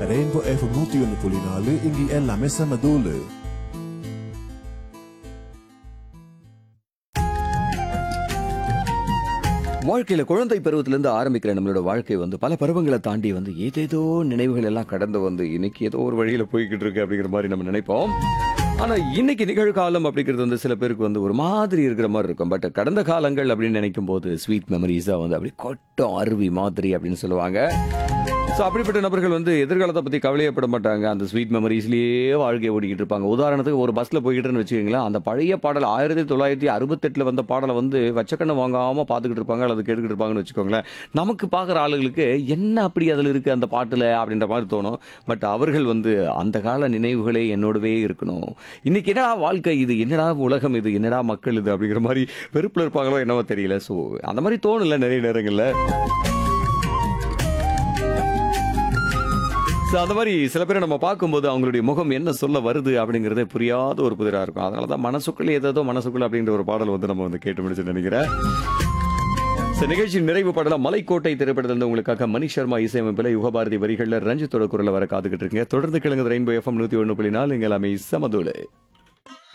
rainbow FM நூத்தி ஒன்னு புள்ளி நாலு இங்க எல்லாமே செம தூளு வாழ்க்கையில குழந்தை பருவத்திலிருந்து ஆரம்பிக்கிற நம்மளோட வாழ்க்கை வந்து பல பருவங்களை தாண்டி வந்து ஏதேதோ நினைவுகள் எல்லாம் கடந்து வந்து இன்னைக்கு ஏதோ ஒரு வழியில போய்கிட்டு இருக்கு அப்படிங்கிற மாதிரி நம்ம நினைப்போம் ஆனா இன்னைக்கு நிகழ்காலம் அப்படிங்கிறது வந்து சில பேருக்கு வந்து ஒரு மாதிரி இருக்கிற மாதிரி இருக்கும் பட் கடந்த காலங்கள் அப்படின்னு நினைக்கும் போது ஸ்வீட் மெமரிஸா வந்து அப்படி கொட்டம் அருவி மாதிரி அப்படின்னு சொல்லுவாங்க ஸோ அப்படிப்பட்ட நபர்கள் வந்து எதிர்காலத்தை பற்றி கவலையப்பட மாட்டாங்க அந்த ஸ்வீட் மெமரிஸ்லேயே வாழ்க்கையை ஓடிக்கிட்டு இருப்பாங்க உதாரணத்துக்கு ஒரு பஸ்ஸில் போய்கிட்டுன்னு வச்சுக்கோங்களேன் அந்த பழைய பாடல் ஆயிரத்தி தொள்ளாயிரத்தி அறுபத்தெட்டில் வந்த பாடலை வந்து வச்சக்கண்ணை வாங்காமல் பார்த்துக்கிட்டு இருப்பாங்க அல்லது கேட்டுக்கிட்டு இருப்பாங்கன்னு வச்சுக்கோங்களேன் நமக்கு பார்க்குற ஆளுகளுக்கு என்ன அப்படி அதில் இருக்குது அந்த பாட்டில் அப்படின்ற மாதிரி தோணும் பட் அவர்கள் வந்து அந்த கால நினைவுகளே என்னோடவே இருக்கணும் இன்னைக்கு என்னடா வாழ்க்கை இது என்னடா உலகம் இது என்னடா மக்கள் இது அப்படிங்கிற மாதிரி வெறுப்பில் இருப்பாங்களோ என்னவோ தெரியல ஸோ அந்த மாதிரி தோணல நிறைய நேரங்களில் ஸோ அந்த மாதிரி சில பேரை நம்ம பார்க்கும்போது அவங்களுடைய முகம் என்ன சொல்ல வருது அப்படிங்கிறதே புரியாத ஒரு புதிராக இருக்கும் அதனால தான் மனசுக்குள்ள ஏதோ மனசுக்குள்ள அப்படின்ற ஒரு பாடல் வந்து நம்ம வந்து கேட்டு முடிச்சு நினைக்கிறேன் ஸோ நிகழ்ச்சியின் நிறைவு பாடலாம் மலைக்கோட்டை திரைப்படத்தில் இருந்து உங்களுக்காக மணி சர்மா இசையமைப்பில் யுகபாரதி வரிகளில் ரஞ்சித்தோட குரலை வர காத்துக்கிட்டு இருக்கீங்க தொடர்ந்து கிழங்கு ரெயின்போ எஃப்எம் நூற்றி ஒன்று புள்ளி நாலு இங்கே எல்லாமே சமதூளு